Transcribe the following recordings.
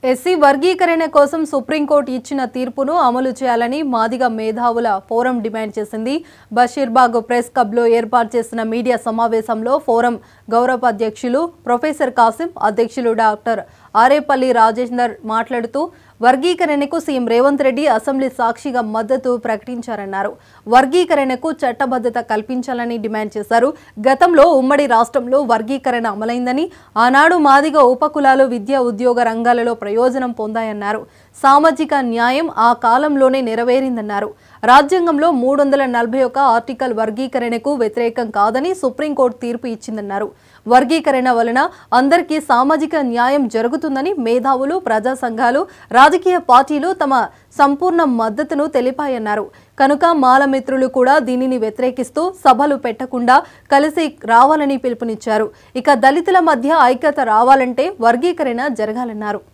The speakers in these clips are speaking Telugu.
ఎస్సీ వర్గీకరణ కోసం సుప్రీంకోర్టు ఇచ్చిన తీర్పును అమలు చేయాలని మాదిగ మేధావుల ఫోరం డిమాండ్ చేసింది బషీర్బాగ్ ప్రెస్ క్లబ్లో ఏర్పాటు చేసిన మీడియా సమావేశంలో ఫోరం గౌరవ అధ్యక్షులు ప్రొఫెసర్ కాసిం అధ్యక్షులు డాక్టర్ ఆరేపల్లి రాజేందర్ మాట్లాడుతూ వర్గీకరణకు సీఎం రేవంత్ రెడ్డి అసెంబ్లీ సాక్షిగా మద్దతు ప్రకటించారన్నారు వర్గీకరణకు చట్టబద్ధత కల్పించాలని డిమాండ్ చేశారు గతంలో ఉమ్మడి రాష్ట్రంలో వర్గీకరణ అమలైందని ఆనాడు మాదిగ ఉపకులాలు విద్యా ఉద్యోగ రంగాలలో ప్రయోజనం పొందాయన్నారు సామాజిక న్యాయం ఆ కాలంలోనే నెరవేరిందన్నారు రాజ్యాంగంలో మూడు వందల నలభై ఒక ఆర్టికల్ వర్గీకరణకు వ్యతిరేకం కాదని సుప్రీంకోర్టు తీర్పు ఇచ్చిందన్నారు వర్గీకరణ వలన అందరికీ సామాజిక న్యాయం జరుగుతుందని మేధావులు ప్రజా సంఘాలు రాజకీయ పార్టీలు తమ సంపూర్ణ మద్దతును తెలిపాయన్నారు కనుక మాల మిత్రులు కూడా దీనిని వ్యతిరేకిస్తూ సభలు పెట్టకుండా కలిసి రావాలని పిలుపునిచ్చారు ఇక దళితుల మధ్య ఐక్యత రావాలంటే వర్గీకరణ జరగాలన్నారు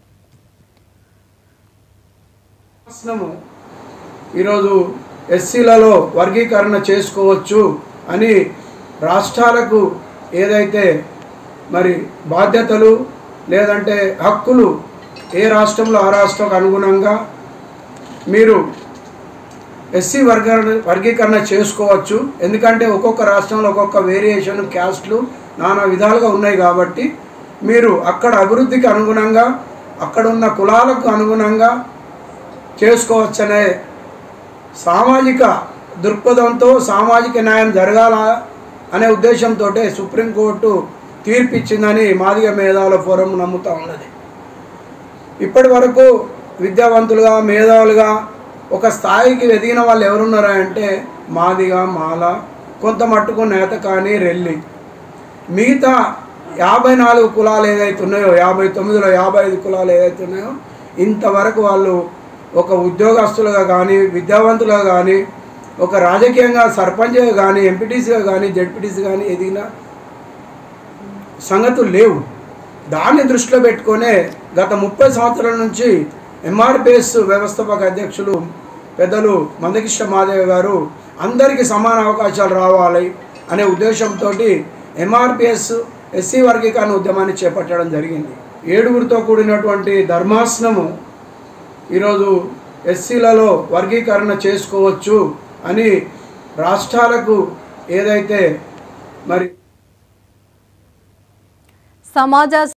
శాసనము ఈరోజు ఎస్సీలలో వర్గీకరణ చేసుకోవచ్చు అని రాష్ట్రాలకు ఏదైతే మరి బాధ్యతలు లేదంటే హక్కులు ఏ రాష్ట్రంలో ఆ రాష్ట్రంకు అనుగుణంగా మీరు ఎస్సీ వర్గ వర్గీకరణ చేసుకోవచ్చు ఎందుకంటే ఒక్కొక్క రాష్ట్రంలో ఒక్కొక్క వేరియేషన్ క్యాస్ట్లు నానా విధాలుగా ఉన్నాయి కాబట్టి మీరు అక్కడ అభివృద్ధికి అనుగుణంగా అక్కడ ఉన్న కులాలకు అనుగుణంగా చేసుకోవచ్చనే సామాజిక దృక్పథంతో సామాజిక న్యాయం జరగాల అనే ఉద్దేశంతో సుప్రీంకోర్టు తీర్పిచ్చిందని మాదిగ మేధావుల ఫోరం నమ్ముతూ ఉన్నది ఇప్పటి వరకు విద్యావంతులుగా మేధావులుగా ఒక స్థాయికి ఎదిగిన వాళ్ళు ఎవరున్నారా అంటే మాదిగ మాల కొంత మట్టుకు నేత కానీ రెల్లి మిగతా యాభై నాలుగు కులాలు ఏదైతే ఉన్నాయో యాభై తొమ్మిదిలో యాభై ఐదు కులాలు ఏదైతే ఉన్నాయో ఇంతవరకు వాళ్ళు ఒక ఉద్యోగస్తులుగా కానీ విద్యావంతులుగా కానీ ఒక రాజకీయంగా సర్పంచ్గా కానీ ఎంపీటీసీగా కానీ జడ్పీటీసీ కానీ ఎదిగిన సంగతులు లేవు దాన్ని దృష్టిలో పెట్టుకొనే గత ముప్పై సంవత్సరాల నుంచి ఎంఆర్పిఎస్ వ్యవస్థాపక అధ్యక్షులు పెద్దలు మందకిష్ట మాదేవ్ గారు అందరికీ సమాన అవకాశాలు రావాలి అనే ఉద్దేశంతో ఎంఆర్పిఎస్ ఎస్సీ వర్గీకరణ ఉద్యమాన్ని చేపట్టడం జరిగింది ఏడుగురితో కూడినటువంటి ధర్మాసనము ఈరోజు ఎస్సీలలో వర్గీకరణ చేసుకోవచ్చు అని రాష్ట్రాలకు ఏదైతే మరి సమాజ